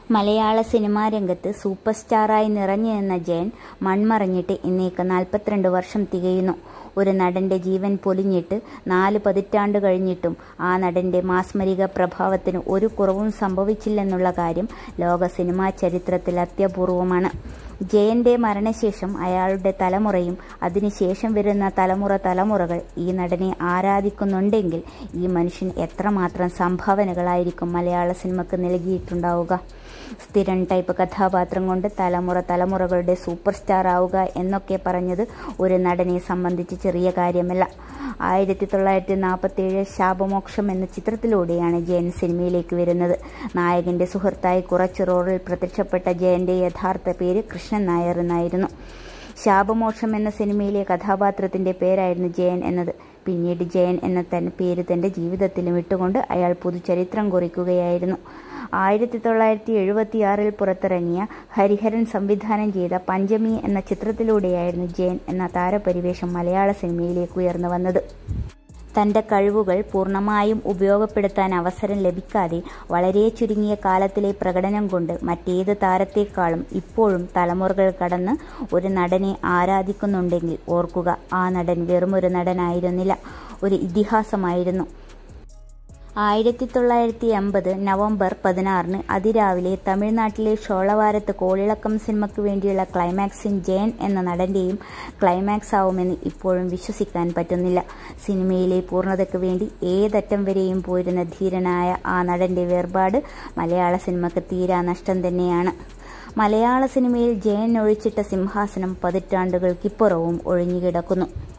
മലയാള സിനിമാ രംഗത്ത് സൂപ്പർ സ്റ്റാറായി നിറഞ്ഞു നിന്ന ജയൻ മൺമറഞ്ഞിട്ട് ഇന്നേക്ക് നാൽപ്പത്തിരണ്ട് വർഷം തികയുന്നു ഒരു നടന്റെ ജീവൻ പൊലിഞ്ഞിട്ട് നാല് പതിറ്റാണ്ട് കഴിഞ്ഞിട്ടും ആ നടന്റെ മാസ്മരിക പ്രഭാവത്തിന് ഒരു കുറവും സംഭവിച്ചില്ലെന്നുള്ള കാര്യം ലോക സിനിമാ ചരിത്രത്തിൽ അത്യപൂർവമാണ് ജയന്റെ മരണശേഷം അയാളുടെ തലമുറയും അതിനുശേഷം വരുന്ന തലമുറ തലമുറകൾ ഈ നടനെ ആരാധിക്കുന്നുണ്ടെങ്കിൽ ഈ മനുഷ്യൻ എത്രമാത്രം സംഭാവനകളായിരിക്കും മലയാള സിനിമക്ക് നൽകിയിട്ടുണ്ടാവുക സ്ഥിരം ടൈപ്പ് കഥാപാത്രം കൊണ്ട് തലമുറ തലമുറകളുടെ സൂപ്പർ സ്റ്റാർ ആവുക എന്നൊക്കെ പറഞ്ഞത് ഒരു നടനെ സംബന്ധിച്ച് ചെറിയ കാര്യമല്ല ആയിരത്തി തൊള്ളായിരത്തി നാൽപ്പത്തി ഏഴ് ശാപമോക്ഷം എന്ന ചിത്രത്തിലൂടെയാണ് ജയൻ സിനിമയിലേക്ക് വരുന്നത് നായകന്റെ സുഹൃത്തായി കുറച്ച് റോളിൽ പ്രത്യക്ഷപ്പെട്ട ജയന്റെ യഥാർത്ഥ പേര് കൃഷ്ണൻ നായർ എന്നായിരുന്നു ശാപമോക്ഷം എന്ന സിനിമയിലെ കഥാപാത്രത്തിന്റെ പേരായിരുന്നു ജയൻ എന്നത് പിന്നീട് ജയൻ എന്ന തന്റെ പേര് തന്റെ ജീവിതത്തിലും ഇട്ടുകൊണ്ട് അയാൾ പുതുചരിത്രം കുറിക്കുകയായിരുന്നു ആയിരത്തി തൊള്ളായിരത്തി എഴുപത്തിയാറിൽ പുറത്തിറങ്ങിയ ഹരിഹരൻ സംവിധാനം ചെയ്ത പഞ്ചമി എന്ന ചിത്രത്തിലൂടെയായിരുന്നു ജയൻ എന്ന താരപരിവേഷം മലയാള സിനിമയിലേക്ക് ഉയർന്നു വന്നത് തന്റെ കഴിവുകൾ പൂർണ്ണമായും ഉപയോഗപ്പെടുത്താൻ അവസരം ലഭിക്കാതെ വളരെ ചുരുങ്ങിയ കാലത്തിലെ പ്രകടനം കൊണ്ട് മറ്റേത് താരത്തെക്കാളും ഇപ്പോഴും തലമുറകൾ കടന്ന് ഒരു നടനെ ആരാധിക്കുന്നുണ്ടെങ്കിൽ ഓർക്കുക ആ നടൻ വെറുമൊരു നടനായിരുന്നില്ല ഒരു ഇതിഹാസമായിരുന്നു ആയിരത്തി തൊള്ളായിരത്തി എൺപത് നവംബർ പതിനാറിന് അതിരാവിലെ തമിഴ്നാട്ടിലെ ഷോളവാരത്ത് കോളിളക്കം സിനിമയ്ക്ക് വേണ്ടിയുള്ള ക്ലൈമാക്സിൻ ജയൻ എന്ന നടന്റെയും ക്ലൈമാക്സ് ആവുമെന്ന് ഇപ്പോഴും വിശ്വസിക്കാൻ പറ്റുന്നില്ല സിനിമയിലെ പൂർണ്ണതയ്ക്ക് വേണ്ടി ഏതറ്റം വരെയും പോയിരുന്ന ധീരനായ ആ നടന്റെ വേർപാട് മലയാള സിനിമയ്ക്ക് തീരാ നഷ്ടം തന്നെയാണ് മലയാള സിനിമയിൽ ജയൻ ഒഴിച്ചിട്ട സിംഹാസനം പതിറ്റാണ്ടുകൾക്കിപ്പുറവും ഒഴിഞ്ഞുകിടക്കുന്നു